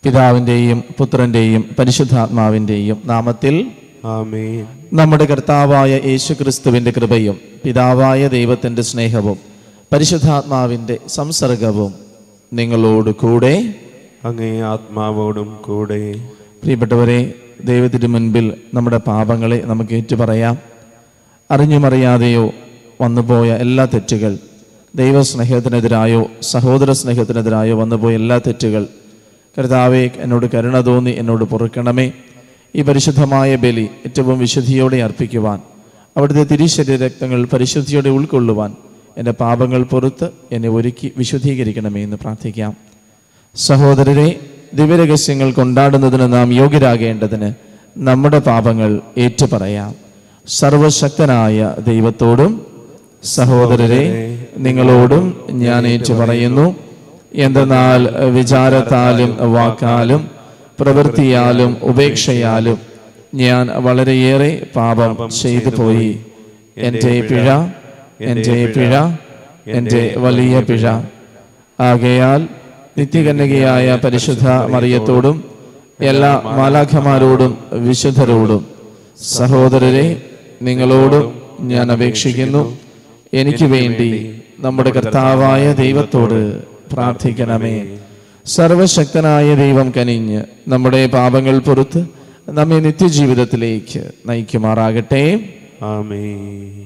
പിതാവിൻ്റെയും പുത്രൻ്റെയും പരിശുദ്ധാത്മാവിൻ്റെയും നാമത്തിൽ ആമേൻ നമ്മുടെ കർത്താവായ യേശു ക്രിസ്തുവിൻ്റെ കൃപയും പിതാവായ ദൈവത്തിൻ്റെ സ്നേഹവും പരിശുദ്ധാത്മാവിൻ്റെ സംസർഗവും നിങ്ങളോട് കൂടെ അങ്ങേ ആത്മാവോടും കൂടെ പ്രിയപ്പെട്ടവരെ ദൈവത്തിന് മുൻപിൽ നമ്മുടെ പാപങ്ങളെ നമുക്ക് ഏറ്റുപറയാം അറിഞ്ഞുമറിയാതെയോ വന്നുപോയ എല്ലാ തെറ്റുകൾ ദൈവസ്നേഹത്തിനെതിരായോ സഹോദര സ്നേഹത്തിനെതിരായോ വന്നുപോയ എല്ലാ തെറ്റുകൾ കർത്താവെ എന്നോട് കരുണ തോന്നി എന്നോട് പൊറുക്കണമേ ഈ പരിശുദ്ധമായ ബലി ഏറ്റവും വിശുദ്ധിയോടെ അർപ്പിക്കുവാൻ അവിടുത്തെ തിരിശരീര രക്തങ്ങൾ പരിശുദ്ധിയോടെ ഉൾക്കൊള്ളുവാൻ എൻ്റെ പാപങ്ങൾ പുറത്ത് എന്നെ ഒരുക്കി വിശുദ്ധീകരിക്കണമേ എന്ന് പ്രാർത്ഥിക്കാം സഹോദരരെ ദിവ്യരഹസ്യങ്ങൾ കൊണ്ടാടുന്നതിന് നാം യോഗ്യരാകേണ്ടതിന് നമ്മുടെ പാപങ്ങൾ ഏറ്റുപറയാം സർവശക്തനായ ദൈവത്തോടും സഹോദരരെ നിങ്ങളോടും ഞാൻ ഏറ്റുപറയുന്നു എന്തെന്നാൽ വിചാരത്താലും വാക്കാലും പ്രവൃത്തിയാലും ഉപേക്ഷയാലും ഞാൻ വളരെയേറെ പാപം ചെയ്തു പോയി എൻ്റെ പിഴ എൻ്റെ പിഴ എൻ്റെ വലിയ പിഴ ആകയാൽ നിത്യകന്യകയായ പരിശുദ്ധ മറിയത്തോടും എല്ലാ മാലാഖമാരോടും വിശുദ്ധരോടും സഹോദരരെ നിങ്ങളോടും ഞാൻ അപേക്ഷിക്കുന്നു എനിക്ക് വേണ്ടി നമ്മുടെ കർത്താവായ ദൈവത്തോട് പ്രാർത്ഥിക്കണമേ സർവശക്തനായ ദൈവം കനിഞ്ഞ് നമ്മുടെ പാപങ്ങൾ പുറത്ത് നമ്മെ നിത്യജീവിതത്തിലേക്ക് നയിക്കുമാറാകട്ടെ ആമേൻ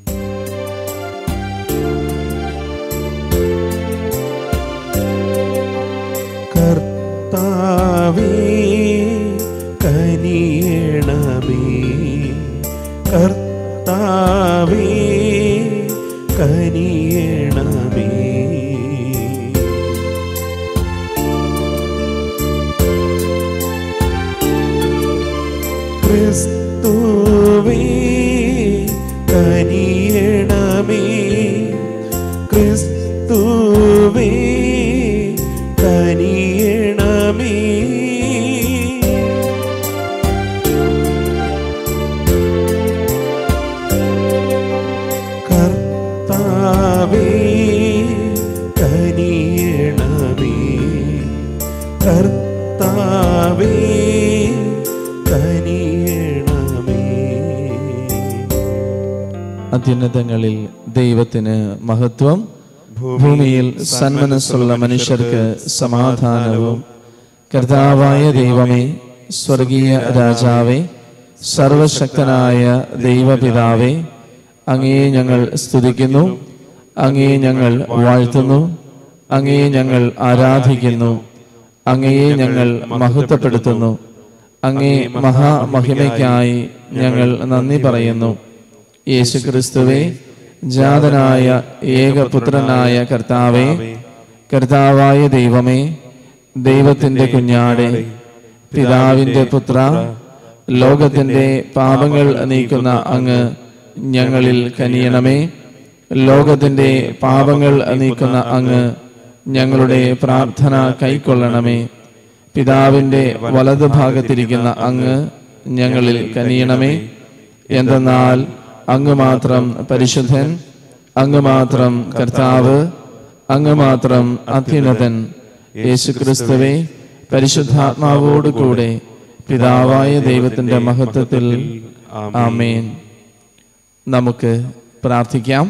കർത്താവേ കനിയണമേ കർത്താവേ കനിയണമേ ക്രിസ്തുവേ കനിയണമേ ക്രിസ്തുവേ കനിയണമേ കർത്താവേ കനിയണമേ കർത്താവേ കനിയണമേ അത്യുന്നതങ്ങളിൽ ദൈവത്തിന് മഹത്വം ഭൂമിയിൽ സന്മനസ്സുള്ള മനുഷ്യർക്ക് സമാധാനവും കർത്താവായ ദൈവമേ സ്വർഗീയ രാജാവേ സർവശക്തനായ ദൈവപിതാവേ അങ്ങയെ ഞങ്ങൾ സ്തുതിക്കുന്നു അങ്ങയെ ഞങ്ങൾ വാഴ്ത്തുന്നു അങ്ങയെ ഞങ്ങൾ ആരാധിക്കുന്നു അങ്ങയെ ഞങ്ങൾ മഹത്വപ്പെടുത്തുന്നു അങ്ങേ മഹാമഹിമയ്ക്കായി ഞങ്ങൾ നന്ദി പറയുന്നു യേശുക്രിസ്തുവേ ജാതനായ ഏകപുത്രനായ കർത്താവേ കർത്താവായ ദൈവമേ ദൈവത്തിന്റെ കുഞ്ഞാടെ പിതാവിന്റെ പുത്ര ലോകത്തിന്റെ പാപങ്ങൾ നീക്കുന്ന അങ്ങ് ഞങ്ങളിൽ കനിയണമേ ലോകത്തിന്റെ പാപങ്ങൾ നീക്കുന്ന അങ്ങ് ഞങ്ങളുടെ പ്രാർത്ഥന കൈക്കൊള്ളണമേ പിതാവിന്റെ വലതുഭാഗത്തിരിക്കുന്ന അങ്ങ് ഞങ്ങളിൽ കനിയണമേ എന്തെന്നാൽ അങ്ങ് മാത്രം പരിശുദ്ധൻ അങ്ങ് മാത്രം കർത്താവ് അങ്ങ് മാത്രം അത്യുന്നതൻ യേശുക്രിസ്തുവെ പരിശുദ്ധാത്മാവോട് കൂടെ പിതാവായ ദൈവത്തിന്റെ മഹത്വത്തിൽ ആമേൻ നമുക്ക് പ്രാർത്ഥിക്കാം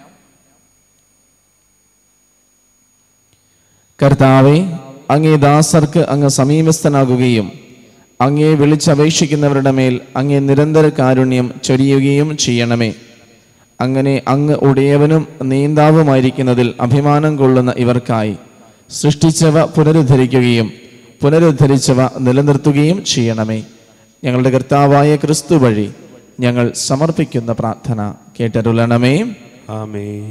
കർത്താവെ അങ്ങേ ദാസർക്ക് അങ്ങ് സമീപസ്ഥനാകുകയും അങ്ങേ വിളിച്ചപേക്ഷിക്കുന്നവരുടെ മേൽ അങ്ങേ നിരന്തര കാരുണ്യം ചൊരിയുകയും ചെയ്യണമേ അങ്ങനെ അങ്ങ് ഉടയവനും നീന്താവുമായിരിക്കുന്നതിൽ അഭിമാനം കൊള്ളുന്ന ഇവർക്കായി സൃഷ്ടിച്ചവ പുനരുദ്ധരിക്കുകയും പുനരുദ്ധരിച്ചവ നിലനിർത്തുകയും ചെയ്യണമേ ഞങ്ങളുടെ കർത്താവായ ക്രിസ്തു വഴി ഞങ്ങൾ സമർപ്പിക്കുന്ന പ്രാർത്ഥന കേട്ടരുളണമേ ആമേൻ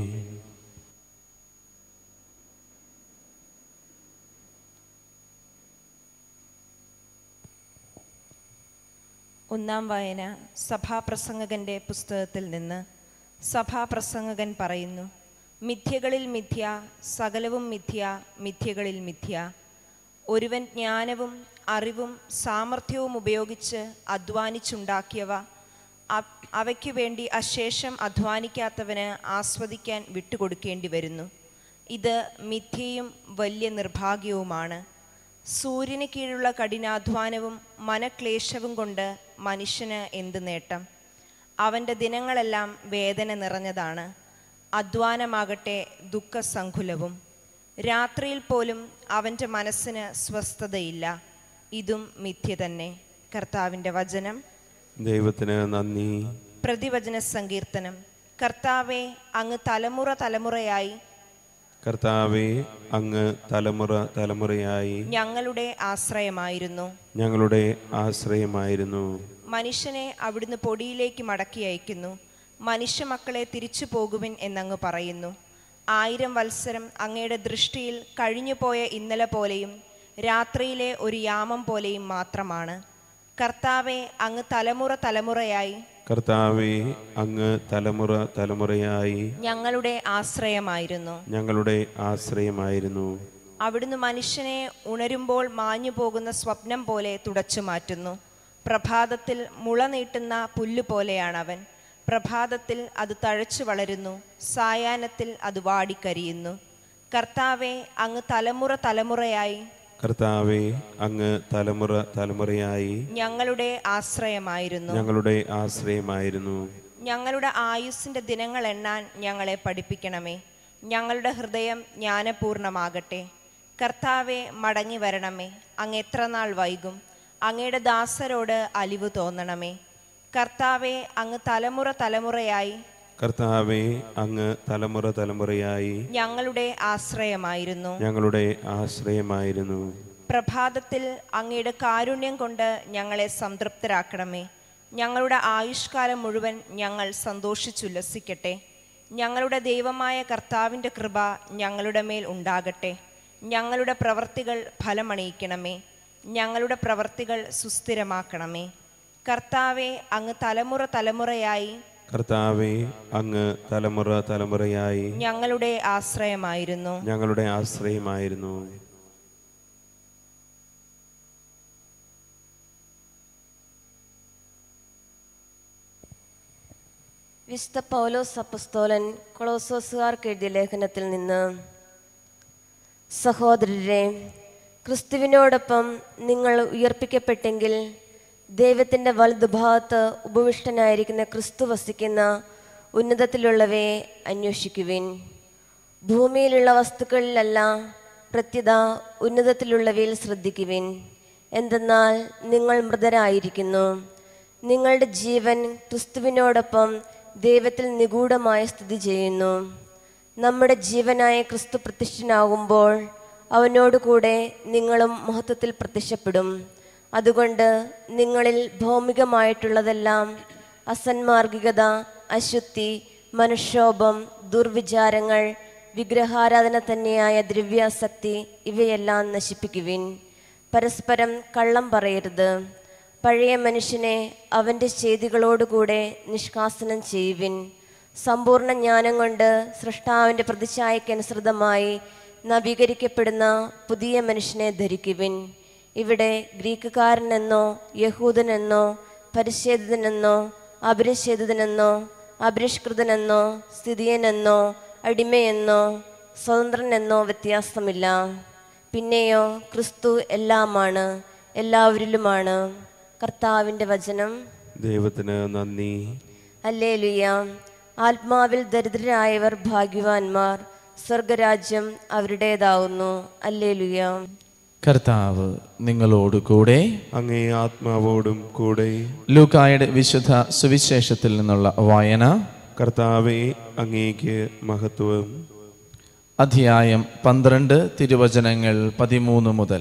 ഒന്നാം വായന സഭാപ്രസംഗകന്റെ പുസ്തകത്തിൽ നിന്ന് സഭാപ്രസംഗകൻ പറയുന്നു മിഥ്യകളിൽ മിഥ്യ സകലവും മിഥ്യ മിഥ്യകളിൽ മിഥ്യ ഒരുവൻ ജ്ഞാനവും അറിവും സാമർഥ്യവും ഉപയോഗിച്ച് അധ്വാനിച്ചുണ്ടാക്കിയവ അ- അവയ്ക്കു വേണ്ടി അശേഷം അധ്വാനിക്കാത്തവന് ആസ്വദിക്കാൻ വിട്ടുകൊടുക്കേണ്ടി വരുന്നു ഇത് മിഥ്യയും വലിയ നിർഭാഗ്യവുമാണ് സൂര്യന് കീഴുള്ള കഠിനാധ്വാനവും മനക്ലേശവും കൊണ്ട് മനുഷ്യന് എന്ത് നേട്ടം അവൻ്റെ ദിനങ്ങളെല്ലാം വേദന നിറഞ്ഞതാണ് അധ്വാനമാകട്ടെ ദുഃഖസങ്കുലവും രാത്രിയിൽ പോലും അവൻ്റെ മനസ്സിന് സ്വസ്ഥതയില്ല ഇതും മിഥ്യ തന്നെ കർത്താവിൻ്റെ വചനം ദൈവത്തിന് നന്ദി പ്രതിവചന സങ്കീർത്തനം കർത്താവെ അങ്ങ് തലമുറ തലമുറയായി കർത്താവെ അങ്ങ് തലമുറ തലമുറയായി ഞങ്ങളുടെ ആശ്രയമായിരുന്നു ഞങ്ങളുടെ ആശ്രയമായിരുന്നു മനുഷ്യനെ അവിടുന്ന് പൊടിയിലേക്ക് മടക്കി അയക്കുന്നു മനുഷ്യ മക്കളെ തിരിച്ചു പോകുവിൻ എന്നങ്ങ് പറയുന്നു ആയിരം വത്സരം അങ്ങയുടെ ദൃഷ്ടിയിൽ കഴിഞ്ഞുപോയ ഇന്നലെ പോലെയും രാത്രിയിലെ ഒരു യാമം പോലെയും മാത്രമാണ് കർത്താവെ അങ്ങ് തലമുറ തലമുറയായി കർത്താവെ അങ്ങ് തലമുറ തലമുറയായി ഞങ്ങളുടെ ആശ്രയമായിരുന്നു ഞങ്ങളുടെ ആശ്രയമായിരുന്നു അവിടുന്ന് മനുഷ്യനെ ഉണരുമ്പോൾ മാഞ്ഞു പോകുന്ന സ്വപ്നം പോലെ തുടച്ചു മാറ്റുന്നു പ്രഭാതത്തിൽ മുള നീട്ടുന്ന പുല്ല് പോലെയാണ് അവൻ പ്രഭാതത്തിൽ അത് തഴച്ചു വളരുന്നു സായാഹ്നത്തിൽ അത് വാടിക്കരിയുന്നു കർത്താവെ അങ്ങ് തലമുറ തലമുറയായി കർത്താവെ അങ്ങ് തലമുറ തലമുറയായി ഞങ്ങളുടെ ആശ്രയമായിരുന്നു ഞങ്ങളുടെ ആശ്രയമായിരുന്നു ഞങ്ങളുടെ ആയുസ്സിൻ്റെ ദിനങ്ങൾ എണ്ണാൻ ഞങ്ങളെ പഠിപ്പിക്കണമേ ഞങ്ങളുടെ ഹൃദയം ജ്ഞാനപൂർണമാകട്ടെ കർത്താവെ മടങ്ങി വരണമേ അങ്ങ് എത്ര നാൾ വൈകും അങ്ങയുടെ ദാസരോട് അലിവ് തോന്നണമേ കർത്താവെ അങ്ങ് തലമുറ തലമുറയായി കർത്താവെ അങ്ങ് തലമുറ തലമുറയായി ഞങ്ങളുടെ ആശ്രയമായിരുന്നു ഞങ്ങളുടെ ആശ്രയമായിരുന്നു പ്രഭാതത്തിൽ അങ്ങയുടെ കാരുണ്യം കൊണ്ട് ഞങ്ങളെ സംതൃപ്തരാക്കണമേ ഞങ്ങളുടെ ആയുഷ്കാലം മുഴുവൻ ഞങ്ങൾ സന്തോഷിച്ചുല്ലസിക്കട്ടെ ഞങ്ങളുടെ ദൈവമായ കർത്താവിൻ്റെ കൃപ ഞങ്ങളുടെ മേൽ ഉണ്ടാകട്ടെ ഞങ്ങളുടെ പ്രവർത്തികൾ ഫലമണിയിക്കണമേ ഞങ്ങളുടെ പ്രവർത്തികൾ സുസ്ഥിരമാക്കണമേ കർത്താവെ അങ്ങ് തലമുറ തലമുറയായി കർത്താവെ അങ്ങ് തലമുറ തലമുറയായി ഞങ്ങളുടെ ആശ്രയമായിരുന്നു ഞങ്ങളുടെ ആശ്രയമായിരുന്നു വിശുദ്ധ പൗലോസ് അപ്പസ്തോലൻ കൊളോസോസുകാർക്ക് എഴുതിയ ലേഖനത്തിൽ നിന്ന് സഹോദരരെ ക്രിസ്തുവിനോടൊപ്പം നിങ്ങൾ ഉയർപ്പിക്കപ്പെട്ടെങ്കിൽ ദൈവത്തിൻ്റെ വലതുഭാഗത്ത് ഉപവിഷ്ടനായിരിക്കുന്ന ക്രിസ്തു വസിക്കുന്ന ഉന്നതത്തിലുള്ളവയെ അന്വേഷിക്കുവിൻ ഭൂമിയിലുള്ള വസ്തുക്കളിലല്ല പ്രത്യുത ഉന്നതത്തിലുള്ളവയിൽ ശ്രദ്ധിക്കുവിൻ എന്തെന്നാൽ നിങ്ങൾ മൃതരായിരിക്കുന്നു നിങ്ങളുടെ ജീവൻ ക്രിസ്തുവിനോടൊപ്പം ദൈവത്തിൽ നിഗൂഢമായി സ്ഥിതി ചെയ്യുന്നു നമ്മുടെ ജീവനായ ക്രിസ്തു പ്രതിഷ്ഠനാകുമ്പോൾ അവനോട് കൂടെ നിങ്ങളും മഹത്വത്തിൽ പ്രത്യക്ഷപ്പെടും അതുകൊണ്ട് നിങ്ങളിൽ ഭൗമികമായിട്ടുള്ളതെല്ലാം അസന്മാർഗികത അശുദ്ധി മനുക്ഷോഭം ദുർവിചാരങ്ങൾ വിഗ്രഹാരാധന തന്നെയായ ദ്രവ്യാസക്തി ഇവയെല്ലാം നശിപ്പിക്കുവിൻ പരസ്പരം കള്ളം പറയരുത് പഴയ മനുഷ്യനെ അവൻ്റെ ചെയ്തികളോടുകൂടെ നിഷ്കാസനം ചെയ്യുവിൻ സമ്പൂർണ്ണ ജ്ഞാനം കൊണ്ട് സൃഷ്ടാവിൻ്റെ പ്രതിച്ഛായക്കനുസൃതമായി നവീകരിക്കപ്പെടുന്ന പുതിയ മനുഷ്യനെ ധരിക്കുവിൻ ഇവിടെ ഗ്രീക്കുകാരനെന്നോ യഹൂദനെന്നോ പരിശേദിതനെന്നോ അപരിശേദിതനെന്നോ അപരിഷ്കൃതനെന്നോ സ്ഥിതിയനെന്നോ അടിമയെന്നോ സ്വതന്ത്രനെന്നോ വ്യത്യാസമില്ല പിന്നെയോ ക്രിസ്തു എല്ലാമാണ് എല്ലാവരിലുമാണ് കർത്താവിൻ്റെ വചനം ദൈവത്തിന് നന്ദി അല്ലേലുയ ആത്മാവിൽ ദരിദ്രരായവർ ഭാഗ്യവാന്മാർ സ്വർഗരാജ്യം അവരുടേതാവുന്നു അല്ലേലുയ കർത്താവ് നിങ്ങളോട് കൂടെ അങ്ങേ ആത്മാവോടും കൂടെ ലൂക്കായുടെ വിശുദ്ധ സുവിശേഷത്തിൽ നിന്നുള്ള വായന കർത്താവെ അങ്ങേക്ക് മഹത്വം അധ്യായം പന്ത്രണ്ട് തിരുവചനങ്ങൾ പതിമൂന്ന് മുതൽ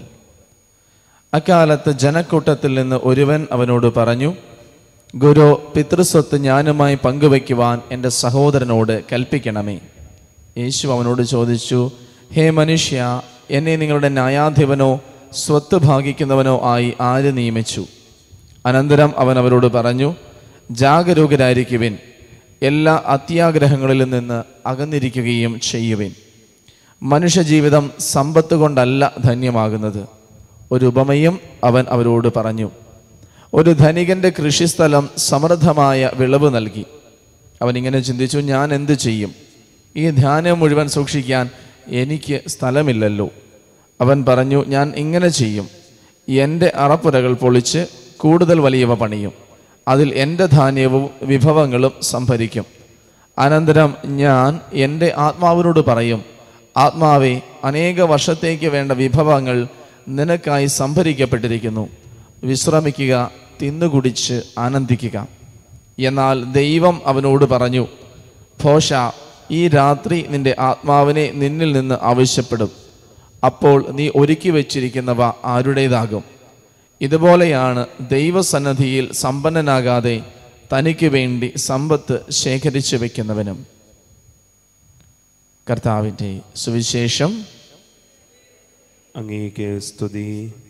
അക്കാലത്ത് ജനക്കൂട്ടത്തിൽ നിന്ന് ഒരുവൻ അവനോട് പറഞ്ഞു ഗുരു പിതൃസ്വത്ത് ഞാനുമായി പങ്കുവയ്ക്കുവാൻ എൻ്റെ സഹോദരനോട് കൽപ്പിക്കണമേ യേശു അവനോട് ചോദിച്ചു ഹേ മനുഷ്യ എന്നെ നിങ്ങളുടെ ന്യായാധിപനോ സ്വത്ത് ഭാഗിക്കുന്നവനോ ആയി ആര് നിയമിച്ചു അനന്തരം അവൻ അവരോട് പറഞ്ഞു ജാഗരൂകരായിരിക്കുവിൻ എല്ലാ അത്യാഗ്രഹങ്ങളിലും നിന്ന് അകന്നിരിക്കുകയും ചെയ്യുവിൻ മനുഷ്യജീവിതം സമ്പത്ത് കൊണ്ടല്ല ധന്യമാകുന്നത് ഒരു ഉപമയും അവൻ അവരോട് പറഞ്ഞു ഒരു ധനികന്റെ കൃഷിസ്ഥലം സമൃദ്ധമായ വിളവ് നൽകി അവൻ ഇങ്ങനെ ചിന്തിച്ചു ഞാൻ എന്തു ചെയ്യും ഈ ധാന്യം മുഴുവൻ സൂക്ഷിക്കാൻ എനിക്ക് സ്ഥലമില്ലല്ലോ അവൻ പറഞ്ഞു ഞാൻ ഇങ്ങനെ ചെയ്യും എൻ്റെ അറപ്പുരകൾ പൊളിച്ച് കൂടുതൽ വലിയവ പണിയും അതിൽ എൻ്റെ ധാന്യവും വിഭവങ്ങളും സംഭരിക്കും അനന്തരം ഞാൻ എൻ്റെ ആത്മാവിനോട് പറയും ആത്മാവെ അനേക വർഷത്തേക്ക് വേണ്ട വിഭവങ്ങൾ നിനക്കായി സംഭരിക്കപ്പെട്ടിരിക്കുന്നു വിശ്രമിക്കുക തിന്നുകുടിച്ച് ആനന്ദിക്കുക എന്നാൽ ദൈവം അവനോട് പറഞ്ഞു ഭോഷ ഈ രാത്രി നിന്റെ ആത്മാവിനെ നിന്നിൽ നിന്ന് ആവശ്യപ്പെടും അപ്പോൾ നീ ഒരുക്കി വച്ചിരിക്കുന്നവ ആരുടേതാകും ഇതുപോലെയാണ് ദൈവസന്നദ്ധിയിൽ സമ്പന്നനാകാതെ തനിക്ക് വേണ്ടി സമ്പത്ത് ശേഖരിച്ചു വെക്കുന്നവനും കർത്താവിൻ്റെ സുവിശേഷം അങ്ങേക്ക് സ്തുതി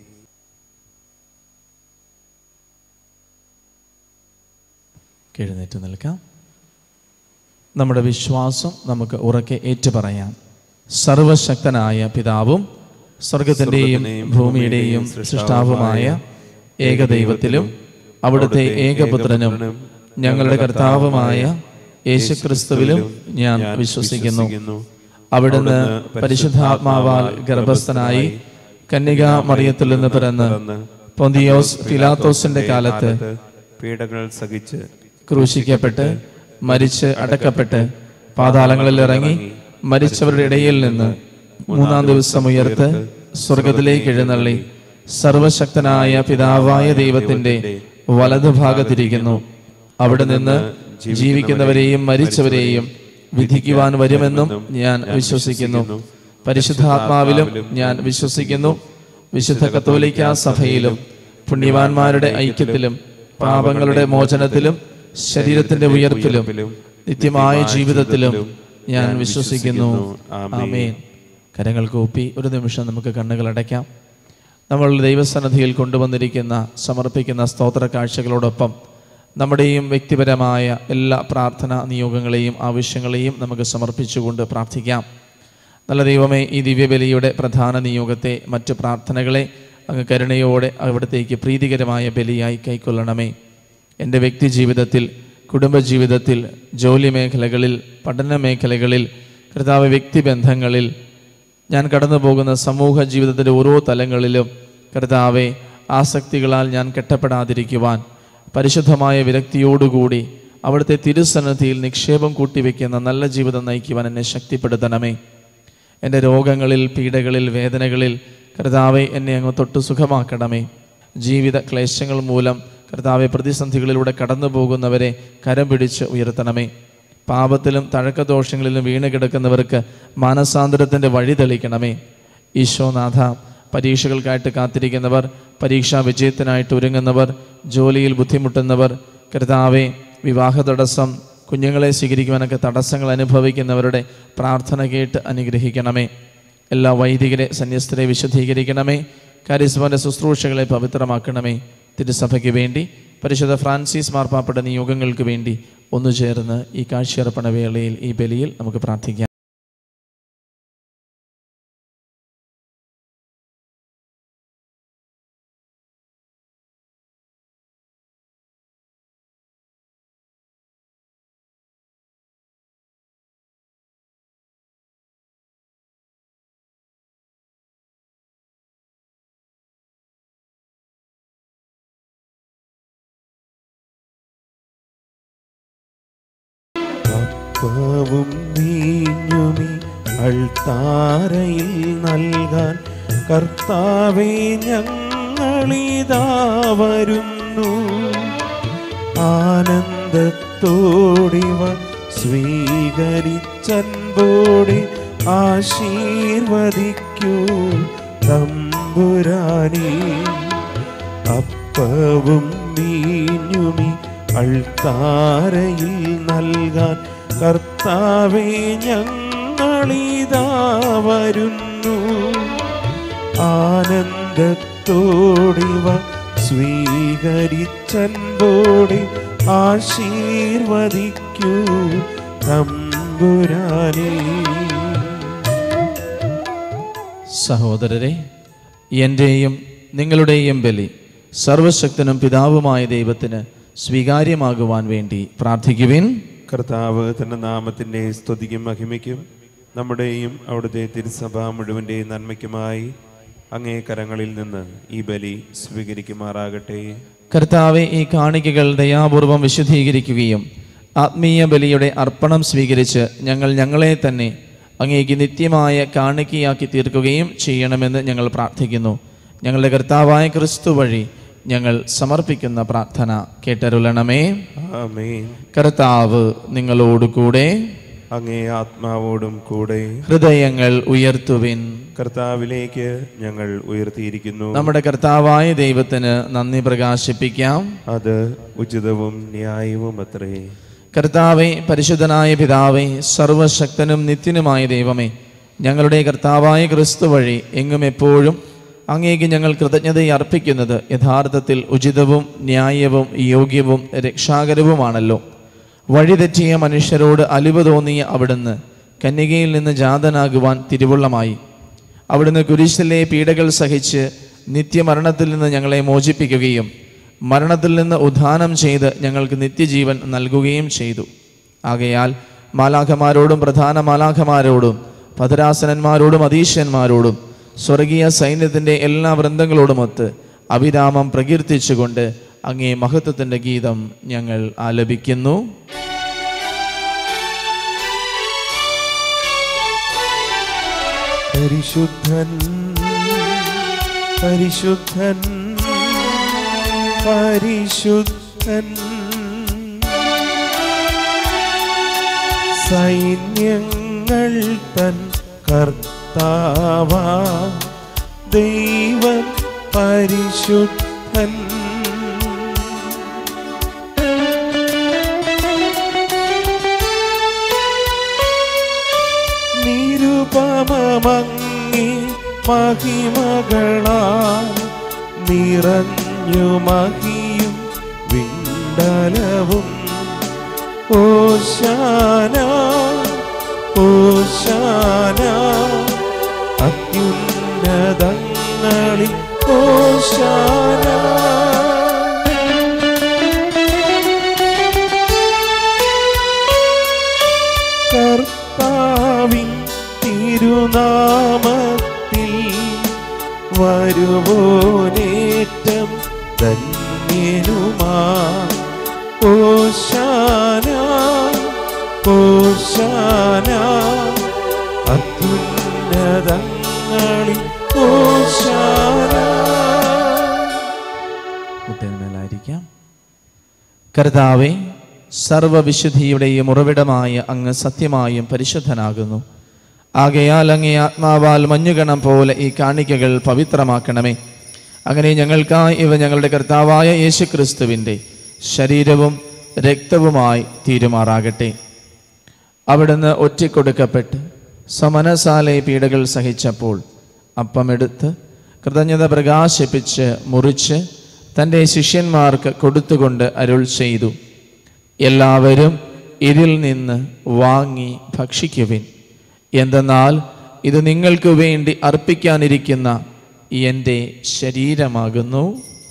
എഴുന്നേറ്റ് നിൽക്കാം നമ്മുടെ വിശ്വാസം നമുക്ക് ഉറക്കെ ഏറ്റുപറയാം സർവശക്തനായ പിതാവും സ്വർഗത്തിൻ്റെയും ഭൂമിയുടെയും സൃഷ്ടാവുമായ ഏകദൈവത്തിലും അവിടുത്തെ ഏകപുത്രനും ഞങ്ങളുടെ കർത്താവുമായ യേശുക്രിസ്തുവിലും ഞാൻ വിശ്വസിക്കുന്നു അവിടുന്ന് പരിശുദ്ധാത്മാവാൽ ഗർഭസ്ഥനായി കന്യക മറിയത്തിൽ നിന്ന് പിറന്ന് പൊന്തിയോസ് പിലാത്തോസിന്റെ കാലത്ത് പീഡകൾ സഹിച്ച് ക്രൂശിക്കപ്പെട്ട് മരിച്ച് അടക്കപ്പെട്ട് പാതാളങ്ങളിൽ ഇറങ്ങി മരിച്ചവരുടെ ഇടയിൽ നിന്ന് മൂന്നാം ദിവസം ഉയർത്ത് സ്വർഗത്തിലേക്ക് എഴുന്നള്ളി സർവശക്തനായ പിതാവായ ദൈവത്തിന്റെ വലതുഭാഗത്തിരിക്കുന്നു അവിടെ നിന്ന് ജീവിക്കുന്നവരെയും മരിച്ചവരെയും വിധിക്കുവാൻ വരുമെന്നും ഞാൻ വിശ്വസിക്കുന്നു പരിശുദ്ധാത്മാവിലും ഞാൻ വിശ്വസിക്കുന്നു വിശുദ്ധ കത്തോലിക്ക സഭയിലും പുണ്യവാന്മാരുടെ ഐക്യത്തിലും പാപങ്ങളുടെ മോചനത്തിലും ശരീരത്തിന്റെ ഉയർപ്പിലും നിത്യമായ ജീവിതത്തിലും ഞാൻ വിശ്വസിക്കുന്നു ആമേൻ കരങ്ങൾ കൂപ്പി ഒരു നിമിഷം നമുക്ക് കണ്ണുകൾ അടയ്ക്കാം നമ്മൾ ദൈവസന്നിധിയിൽ കൊണ്ടുവന്നിരിക്കുന്ന സമർപ്പിക്കുന്ന സ്തോത്ര കാഴ്ചകളോടൊപ്പം നമ്മുടെയും വ്യക്തിപരമായ എല്ലാ പ്രാർത്ഥനാ നിയോഗങ്ങളെയും ആവശ്യങ്ങളെയും നമുക്ക് സമർപ്പിച്ചുകൊണ്ട് പ്രാർത്ഥിക്കാം നല്ല ദൈവമേ ഈ ദിവ്യബലിയുടെ പ്രധാന നിയോഗത്തെ മറ്റു പ്രാർത്ഥനകളെ അങ്ങ് കരുണയോടെ അവിടത്തേക്ക് പ്രീതികരമായ ബലിയായി കൈക്കൊള്ളണമേ എൻ്റെ വ്യക്തി ജീവിതത്തിൽ കുടുംബജീവിതത്തിൽ ജോലി മേഖലകളിൽ പഠന മേഖലകളിൽ കർത്താവ് വ്യക്തിബന്ധങ്ങളിൽ ഞാൻ കടന്നു പോകുന്ന സമൂഹ ജീവിതത്തിൻ്റെ ഓരോ തലങ്ങളിലും കർത്താവെ ആസക്തികളാൽ ഞാൻ കെട്ടപ്പെടാതിരിക്കുവാൻ പരിശുദ്ധമായ വിരക്തിയോടുകൂടി അവിടുത്തെ തിരുസന്നിധിയിൽ നിക്ഷേപം കൂട്ടിവെക്കുന്ന നല്ല ജീവിതം നയിക്കുവാൻ എന്നെ ശക്തിപ്പെടുത്തണമേ എൻ്റെ രോഗങ്ങളിൽ പീഡകളിൽ വേദനകളിൽ കർത്താവെ എന്നെ അങ്ങ് തൊട്ട് സുഖമാക്കണമേ ജീവിത ക്ലേശങ്ങൾ മൂലം കർത്താവെ പ്രതിസന്ധികളിലൂടെ കടന്നു പോകുന്നവരെ കരം പിടിച്ച് ഉയർത്തണമേ പാപത്തിലും തഴക്കദോഷങ്ങളിലും വീണ് കിടക്കുന്നവർക്ക് മാനസാന്തരത്തിൻ്റെ വഴി തെളിക്കണമേ ഈശോനാഥ പരീക്ഷകൾക്കായിട്ട് കാത്തിരിക്കുന്നവർ പരീക്ഷാ വിജയത്തിനായിട്ട് ഒരുങ്ങുന്നവർ ജോലിയിൽ ബുദ്ധിമുട്ടുന്നവർ കർത്താവെ വിവാഹ തടസ്സം കുഞ്ഞുങ്ങളെ സ്വീകരിക്കുവാനൊക്കെ തടസ്സങ്ങൾ അനുഭവിക്കുന്നവരുടെ പ്രാർത്ഥന കേട്ട് അനുഗ്രഹിക്കണമേ എല്ലാ വൈദികരെ സന്യസ്തരെ വിശുദ്ധീകരിക്കണമേ കാരിസ്മന്റെ ശുശ്രൂഷകളെ പവിത്രമാക്കണമേ തിരുസഭയ്ക്ക് വേണ്ടി പരിശുദ്ധ ഫ്രാൻസിസ് മാർപ്പാപ്പയുടെ നിയോഗങ്ങൾക്ക് വേണ്ടി ഒന്നു ചേർന്ന് ഈ കാഴ്ചയർപ്പണ വേളയിൽ ഈ ബലിയിൽ നമുക്ക് പ്രാർത്ഥിക്കാം അപ്പവും വീഞ്ഞുമി അൾത്താരയിൽ നൽകാൻ കർത്താവെ ഞങ്ങളിതാ വരുന്നു ആനന്ദത്തോടിവ സ്വീകരിച്ചൻപോടെ ആശീർവദിക്കൂ തമ്പുരാനേ അപ്പവും വീഞ്ഞുമി അൾത്താരയിൽ നൽകാൻ കർത്താവെ ഞങ്ങളിതാ വരുന്നു ആനന്ദത്തോടിവ സ്വീകരിച്ചൻപോടെ ആശീർവദിക്കൂ തമ്പുരാനേ സഹോദരരെ എൻ്റെയും നിങ്ങളുടെയും ബലി സർവശക്തനും പിതാവുമായ ദൈവത്തിന് സ്വീകാര്യമാകുവാൻ വേണ്ടി പ്രാർത്ഥിക്കുവിൻ കർത്താവ് തന്റെ നാമത്തിന്റെ സ്തുതിക്കും മഹിമയ്ക്കും നമ്മുടെയും അവിടുത്തെ തിരുസഭ മുഴുവന്റെയും നന്മയ്ക്കുമായി അങ്ങേ കരങ്ങളിൽ നിന്ന് ഈ ബലി സ്വീകരിക്കുമാറാകട്ടെ കർത്താവെ ഈ കാണിക്കകൾ ദയാപൂർവം വിശുദ്ധീകരിക്കുകയും ആത്മീയ ബലിയുടെ അർപ്പണം സ്വീകരിച്ച് ഞങ്ങൾ ഞങ്ങളെ തന്നെ അങ്ങേക്ക് നിത്യമായ കാണിക്കയാക്കി തീർക്കുകയും ചെയ്യണമെന്ന് ഞങ്ങൾ പ്രാർത്ഥിക്കുന്നു ഞങ്ങളുടെ കർത്താവായ ക്രിസ്തു വഴി ഞങ്ങൾ സമർപ്പിക്കുന്ന പ്രാർത്ഥന കേട്ടരുളണമേ ആമേൻ കർത്താവ് നിങ്ങളോടുകൂടെ അങ്ങേ ആത്മാവോടും കൂടെ ഹൃദയങ്ങൾ ഉയർത്തുവിൻ കർത്താവിലേക്ക് ഞങ്ങൾ ഉയർത്തിയിരിക്കുന്നു നമ്മുടെ കർത്താവായ ദൈവത്തിന് നന്ദി പ്രകാശിപ്പിക്കാം അത് ഉചിതവും ന്യായവും അത്രേ കർത്താവെ പരിശുദ്ധനായ പിതാവേ സർവശക്തനും നിത്യനുമായ ദൈവമേ ഞങ്ങളുടെ കർത്താവായ ക്രിസ്തു വഴി എങ്ങും എപ്പോഴും അങ്ങേക്ക് ഞങ്ങൾ കൃതജ്ഞത അർപ്പിക്കുന്നത് യഥാർത്ഥത്തിൽ ഉചിതവും ന്യായവും യോഗ്യവും രക്ഷാകരവുമാണല്ലോ വഴിതെറ്റിയ മനുഷ്യരോട് അലിവ് തോന്നിയ അവിടുന്ന് കന്യകയിൽ നിന്ന് ജാതനാകുവാൻ തിരുവുള്ളമായി അവിടുന്ന് കുരിശിലെ പീഡകൾ സഹിച്ച് നിത്യമരണത്തിൽ നിന്ന് ഞങ്ങളെ മോചിപ്പിക്കുകയും മരണത്തിൽ നിന്ന് ഉദ്ധാനം ചെയ്ത് ഞങ്ങൾക്ക് നിത്യജീവൻ നൽകുകയും ചെയ്തു ആകയാൽ മാലാഖമാരോടും പ്രധാന മാലാഖമാരോടും ഭദ്രാസനന്മാരോടും അതീശന്മാരോടും സ്വർഗീയ സൈന്യത്തിൻ്റെ എല്ലാ വൃന്ദങ്ങളോടുമൊത്ത് അവിരാമം പ്രകീർത്തിച്ചുകൊണ്ട് അങ്ങേ മഹത്വത്തിൻ്റെ ഗീതം ഞങ്ങൾ ആലപിക്കുന്നു പരിശുദ്ധൻ പരിശുദ്ധൻ പരിശുദ്ധൻ സൈന്യങ്ങൾ തൻ കർത്താവ ദൈവം പരിശുദ്ധൻ നിരുപമങ്ങി മഹിമകളാൽ നിറഞ്ഞു മഹിയും വിണ്ടലവും ഓശാന ഓശാന അത്യുന്നതങ്ങളിൽ ഓശാന കർത്താവിൻ തിരുനാമത്തിൽ വരുവോനേറ്റം ധന്യനുമാ ഓശാന ഓശാന അത്യുന്നതങ്ങളിൽ ഓശാന മുട്ടേന്മേലായിരിക്കാം കർത്താവെ സർവവിശുദ്ധിയുടെയും ഉറവിടമായ അങ്ങ് സത്യമായും പരിശുദ്ധനാകുന്നു ആകയാൽ അങ്ങേ ആത്മാവാൽ മഞ്ഞുകണം പോലെ ഈ കാണിക്കകൾ പവിത്രമാക്കണമേ അങ്ങനെ ഞങ്ങൾക്കായി ഇവ ഞങ്ങളുടെ കർത്താവായ യേശുക്രിസ്തുവിൻ്റെ ശരീരവും രക്തവുമായി തീരുമാറാകട്ടെ അവിടുന്ന് ഒറ്റിക്കൊടുക്കപ്പെട്ട് സമനസാലെ പീഡകൾ സഹിച്ചപ്പോൾ അപ്പമെടുത്ത് കൃതജ്ഞത പ്രകാശിപ്പിച്ച് മുറിച്ച് തൻ്റെ ശിഷ്യന്മാർക്ക് കൊടുത്തുകൊണ്ട് അരുൾ ചെയ്തു എല്ലാവരും ഇതിൽ നിന്ന് വാങ്ങി ഭക്ഷിക്കുവിൻ എന്തെന്നാൽ ഇത് നിങ്ങൾക്ക് വേണ്ടി അർപ്പിക്കാനിരിക്കുന്ന എൻ്റെ ശരീരമാകുന്നു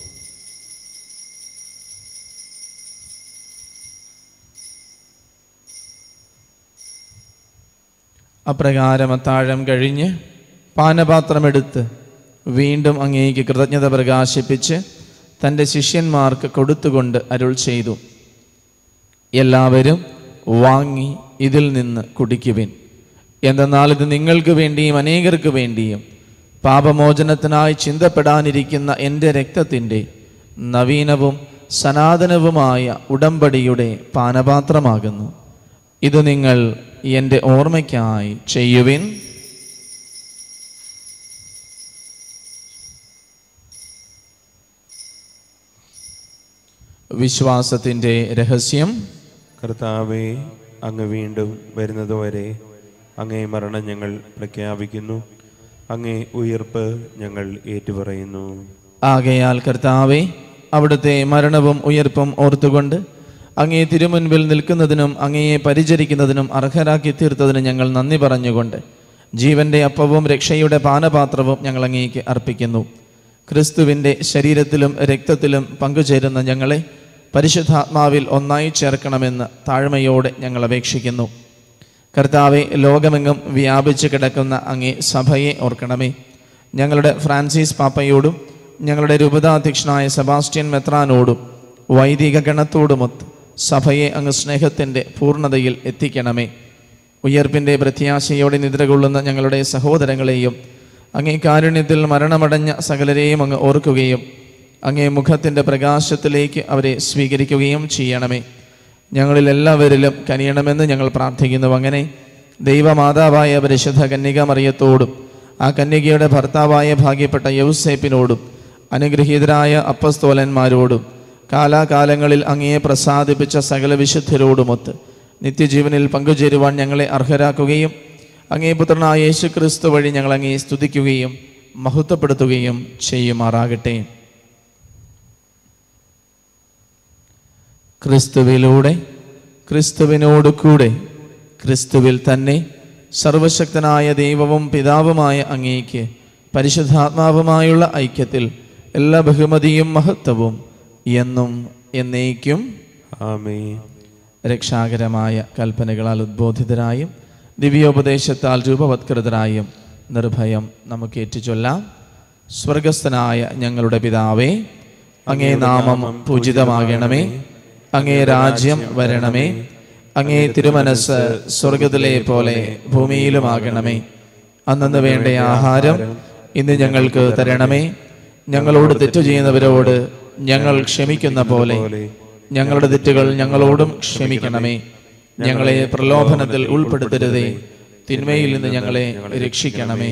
അപ്രകാരം അത്താഴം കഴിഞ്ഞ് പാനപാത്രമെടുത്ത് വീണ്ടും അങ്ങേക്ക് കൃതജ്ഞത പ്രകാശിപ്പിച്ച് തൻ്റെ ശിഷ്യന്മാർക്ക് കൊടുത്തുകൊണ്ട് അരുൾ ചെയ്തു എല്ലാവരും വാങ്ങി ഇതിൽ നിന്ന് കുടിക്കുവിൻ എന്തെന്നാൽ ഇത് നിങ്ങൾക്ക് വേണ്ടിയും അനേകർക്ക് വേണ്ടിയും പാപമോചനത്തിനായി ചിന്തപ്പെടാനിരിക്കുന്ന എൻ്റെ രക്തത്തിൻ്റെ നവീനവും സനാതനവുമായ ഉടമ്പടിയുടെ പാനപാത്രമാകുന്നു ഇത് നിങ്ങൾ എൻ്റെ ഓർമ്മയ്ക്കായി ചെയ്യുവിൻ വിശ്വാസത്തിൻ്റെ രഹസ്യം കർത്താവെ അങ്ങ് വീണ്ടും വരുന്നതുവരെ അങ്ങേ മരണം ഞങ്ങൾ പ്രഖ്യാപിക്കുന്നു അങ്ങേ ഉയർപ്പ് ഞങ്ങൾ ഏറ്റുപറയുന്നു ആകയാൽ കർത്താവെ അവിടുത്തെ മരണവും ഉയർപ്പും ഓർത്തുകൊണ്ട് അങ്ങേ തിരുമുൻപിൽ നിൽക്കുന്നതിനും അങ്ങയെ പരിചരിക്കുന്നതിനും അർഹരാക്കി തീർത്തതിനും ഞങ്ങൾ നന്ദി പറഞ്ഞുകൊണ്ട് ജീവന്റെ അപ്പവും രക്ഷയുടെ പാനപാത്രവും ഞങ്ങൾ അങ്ങേക്ക് അർപ്പിക്കുന്നു ക്രിസ്തുവിൻ്റെ ശരീരത്തിലും രക്തത്തിലും പങ്കുചേരുന്ന ഞങ്ങളെ പരിശുദ്ധാത്മാവിൽ ഒന്നായി ചേർക്കണമെന്ന് താഴ്മയോടെ ഞങ്ങൾ അപേക്ഷിക്കുന്നു കർത്താവെ ലോകമെങ്ങും വ്യാപിച്ചു കിടക്കുന്ന അങ്ങേ സഭയെ ഓർക്കണമേ ഞങ്ങളുടെ ഫ്രാൻസിസ് പാപ്പയോടും ഞങ്ങളുടെ രൂപതാധ്യക്ഷനായ സെബാസ്റ്റ്യൻ മെത്രാനോടും വൈദിക ഗണത്തോടുമൊത്ത് സഭയെ അങ്ങ് സ്നേഹത്തിൻ്റെ പൂർണ്ണതയിൽ എത്തിക്കണമേ ഉയർപ്പിൻ്റെ പ്രത്യാശയോടെ നിദ്രകൊള്ളുന്ന ഞങ്ങളുടെ സഹോദരങ്ങളെയും അങ്ങേ കാരുണ്യത്തിൽ മരണമടഞ്ഞ സകലരെയും അങ്ങ് ഓർക്കുകയും അങ്ങേ മുഖത്തിൻ്റെ പ്രകാശത്തിലേക്ക് അവരെ സ്വീകരിക്കുകയും ചെയ്യണമേ ഞങ്ങളിൽ എല്ലാവരിലും കനിയണമെന്ന് ഞങ്ങൾ പ്രാർത്ഥിക്കുന്നു അങ്ങനെ ദൈവമാതാവായ പരിശുദ്ധ കന്യക മറിയത്തോടും ആ കന്യകയുടെ ഭർത്താവായ ഭാഗ്യപ്പെട്ട യൗസേപ്പിനോടും അനുഗ്രഹീതരായ അപ്പസ്തോലന്മാരോടും കാലാകാലങ്ങളിൽ അങ്ങയെ പ്രസാദിപ്പിച്ച സകല വിശുദ്ധരോടുമൊത്ത് നിത്യജീവനിൽ പങ്കുചേരുവാൻ ഞങ്ങളെ അർഹരാക്കുകയും അങ്ങേ പുത്രനായ യേശു ക്രിസ്തു വഴി ഞങ്ങൾ അങ്ങേ സ്തുതിക്കുകയും മഹത്വപ്പെടുത്തുകയും ചെയ്യുമാറാകട്ടെ ക്രിസ്തുവിലൂടെ ക്രിസ്തുവിനോട് കൂടെ ക്രിസ്തുവിൽ തന്നെ സർവശക്തനായ ദൈവവും പിതാവുമായ അങ്ങേക്ക് പരിശുദ്ധാത്മാവുമായുള്ള ഐക്യത്തിൽ എല്ലാ ബഹുമതിയും മഹത്വവും എന്നും എന്നേക്കും ആമേ രക്ഷാകരമായ കൽപ്പനകളാൽ ഉദ്ബോധിതരായും ദിവ്യോപദേശത്താൽ രൂപവത്കൃതരായും നിർഭയം നമുക്ക് ഏറ്റുചൊല്ലാം സ്വർഗസ്ഥനായ ഞങ്ങളുടെ പിതാവേ അങ്ങേ നാമം പൂജിതമാകണമേ അങ്ങേ രാജ്യം വരണമേ അങ്ങേ തിരുമനസ് സ്വർഗത്തിലെ പോലെ ഭൂമിയിലുമാകണമേ അന്നു വേണ്ട ആഹാരം ഇന്ന് ഞങ്ങൾക്ക് തരണമേ ഞങ്ങളോട് തെറ്റു ചെയ്യുന്നവരോട് ഞങ്ങൾ ക്ഷമിക്കുന്ന പോലെ ഞങ്ങളുടെ തെറ്റുകൾ ഞങ്ങളോടും ക്ഷമിക്കണമേ ഞങ്ങളെ പ്രലോഭനത്തിൽ ഉൾപ്പെടുത്തരുതേ തിന്മയിൽ നിന്ന് ഞങ്ങളെ രക്ഷിക്കണമേ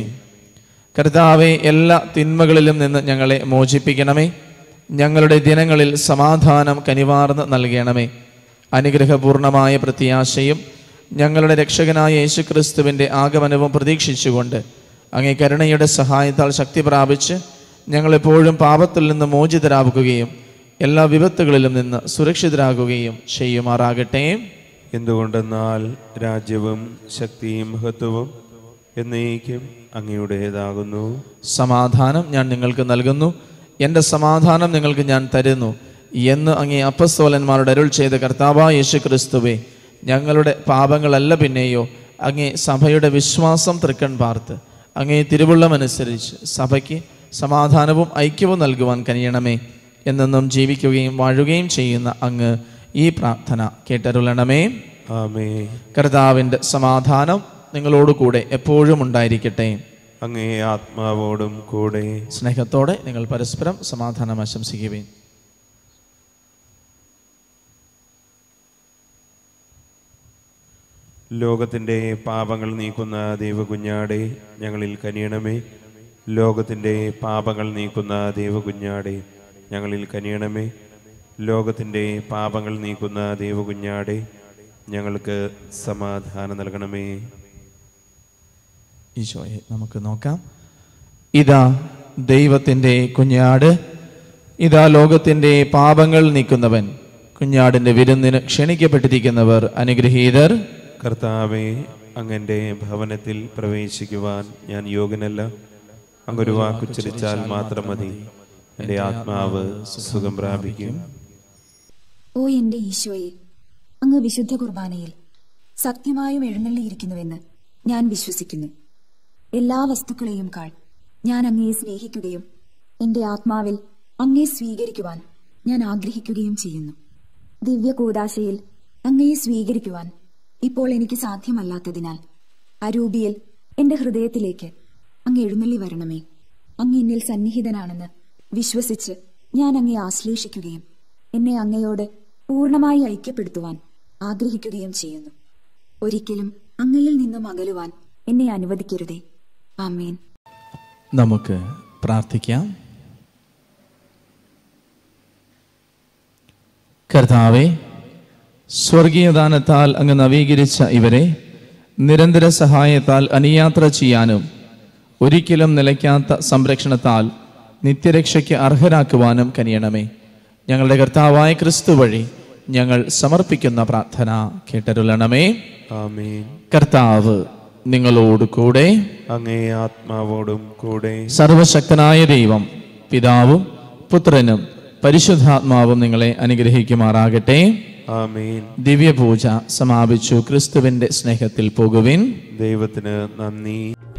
കർത്താവെ എല്ലാ തിന്മകളിലും നിന്ന് ഞങ്ങളെ മോചിപ്പിക്കണമേ ഞങ്ങളുടെ ദിനങ്ങളിൽ സമാധാനം കനിവാർന്ന് നൽകണമേ അനുഗ്രഹപൂർണമായ പ്രത്യാശയും ഞങ്ങളുടെ രക്ഷകനായ യേശുക്രിസ്തുവിൻ്റെ ആഗമനവും പ്രതീക്ഷിച്ചുകൊണ്ട് അങ്ങേ കരുണയുടെ സഹായത്താൽ ശക്തി പ്രാപിച്ച് ഞങ്ങളെപ്പോഴും പാപത്തിൽ നിന്ന് മോചിതരാകുകയും എല്ലാ വിപത്തുകളിലും നിന്ന് സുരക്ഷിതരാകുകയും ചെയ്യുമാറാകട്ടെ എന്തുകൊണ്ടെന്നാൽ രാജ്യവും ശക്തിയും മഹത്വവും എന്നേക്കും അങ്ങയുടേതാകുന്നു സമാധാനം ഞാൻ നിങ്ങൾക്ക് നൽകുന്നു എൻ്റെ സമാധാനം നിങ്ങൾക്ക് ഞാൻ തരുന്നു എന്ന് അങ്ങേ അപ്പസ്തോലന്മാരുടെ അരുൾ ചെയ്ത കർത്താവായ യേശു ക്രിസ്തുവേ ഞങ്ങളുടെ പാപങ്ങളല്ല പിന്നെയോ അങ്ങേ സഭയുടെ വിശ്വാസം തൃക്കൺ പാർത്ത് അങ്ങേ തിരുവുള്ളമനുസരിച്ച് സഭയ്ക്ക് സമാധാനവും ഐക്യവും നൽകുവാൻ കനിയണമേ എന്നെന്നും ജീവിക്കുകയും വാഴുകയും ചെയ്യുന്ന അങ്ങ് ഈ പ്രാർത്ഥന കേട്ടരുളണമേ ആമേ കർത്താവിൻ്റെ സമാധാനം നിങ്ങളോട് കൂടെ എപ്പോഴും ഉണ്ടായിരിക്കട്ടെ അങ്ങേ ആത്മാവോടും കൂടെ സ്നേഹത്തോടെ നിങ്ങൾ പരസ്പരം സമാധാനം ആശംസിക്കുകയും ലോകത്തിൻ്റെ പാപങ്ങൾ നീക്കുന്ന ദൈവകുഞ്ഞാടെ ഞങ്ങളിൽ കനിയണമേ ലോകത്തിൻ്റെ പാപങ്ങൾ നീക്കുന്ന ദൈവകുഞ്ഞാടെ ഞങ്ങളിൽ കനിയണമേ ലോകത്തിൻ്റെ പാപങ്ങൾ നീക്കുന്ന ദൈവകുഞ്ഞാടെ ഞങ്ങൾക്ക് സമാധാനം നൽകണമേ ഈശോയെ നമുക്ക് നോക്കാം ഇതാ ദൈവത്തിൻ്റെ കുഞ്ഞാട് ഇതാ ലോകത്തിൻ്റെ പാപങ്ങൾ നീക്കുന്നവൻ കുഞ്ഞാടിൻ്റെ വിരുന്നിന് ക്ഷണിക്കപ്പെട്ടിരിക്കുന്നവർ അനുഗ്രഹീതർ കർത്താവെ അങ്ങൻ്റെ ഭവനത്തിൽ പ്രവേശിക്കുവാൻ ഞാൻ യോഗ്യനല്ല അങ്ങൊരു വാക്കുച്ചരിച്ചാൽ മാത്രം മതി എൻ്റെ ആത്മാവ് സുഖം പ്രാപിക്കും ഓ എന്റെ ഈശോയെ അങ്ങ് വിശുദ്ധ കുർബാനയിൽ സത്യമായും എഴുന്നള്ളിയിരിക്കുന്നുവെന്ന് ഞാൻ വിശ്വസിക്കുന്നു എല്ലാ വസ്തുക്കളെയും കാൾ ഞാൻ അങ്ങയെ സ്നേഹിക്കുകയും എന്റെ ആത്മാവിൽ അങ്ങയെ സ്വീകരിക്കുവാൻ ഞാൻ ആഗ്രഹിക്കുകയും ചെയ്യുന്നു ദിവ്യ കൂദാശയിൽ അങ്ങയെ സ്വീകരിക്കുവാൻ ഇപ്പോൾ എനിക്ക് സാധ്യമല്ലാത്തതിനാൽ അരൂപിയിൽ എന്റെ ഹൃദയത്തിലേക്ക് അങ്ങ് എഴുന്നള്ളി വരണമേ അങ്ങ് എന്നിൽ സന്നിഹിതനാണെന്ന് വിശ്വസിച്ച് ഞാൻ അങ്ങയെ ആശ്ലേഷിക്കുകയും എന്നെ അങ്ങയോട് പൂർണ്ണമായി ഐക്യപ്പെടുത്തുവാൻ ആഗ്രഹിക്കുകയും ചെയ്യുന്നു ഒരിക്കലും അങ്ങയിൽ നിന്നും അകലുവാൻ എന്നെ അനുവദിക്കരുതേ ആമേൻ നമുക്ക് പ്രാർത്ഥിക്കാം കർത്താവെ സ്വർഗീയദാനത്താൽ അങ്ങ് നവീകരിച്ച ഇവരെ നിരന്തര സഹായത്താൽ അനുയാത്ര ചെയ്യാനും ഒരിക്കലും നിലയ്ക്കാത്ത സംരക്ഷണത്താൽ നിത്യരക്ഷയ്ക്ക് അർഹരാക്കുവാനും കനിയണമേ ഞങ്ങളുടെ കർത്താവായ ക്രിസ്തു വഴി ഞങ്ങൾ സമർപ്പിക്കുന്ന പ്രാർത്ഥന കേട്ടരുളണമേ ആമേൻ കർത്താവ് നിങ്ങളോട് കൂടെ അങ്ങേ ആത്മാവോടും കൂടെ സർവശക്തനായ ദൈവം പിതാവും പുത്രനും പരിശുദ്ധാത്മാവും നിങ്ങളെ അനുഗ്രഹിക്കുമാറാകട്ടെ ആമേൻ ദിവ്യപൂജ സമാപിച്ചു ക്രിസ്തുവിന്റെ സ്നേഹത്തിൽ പോകുവിൻ ദൈവത്തിന് നന്ദി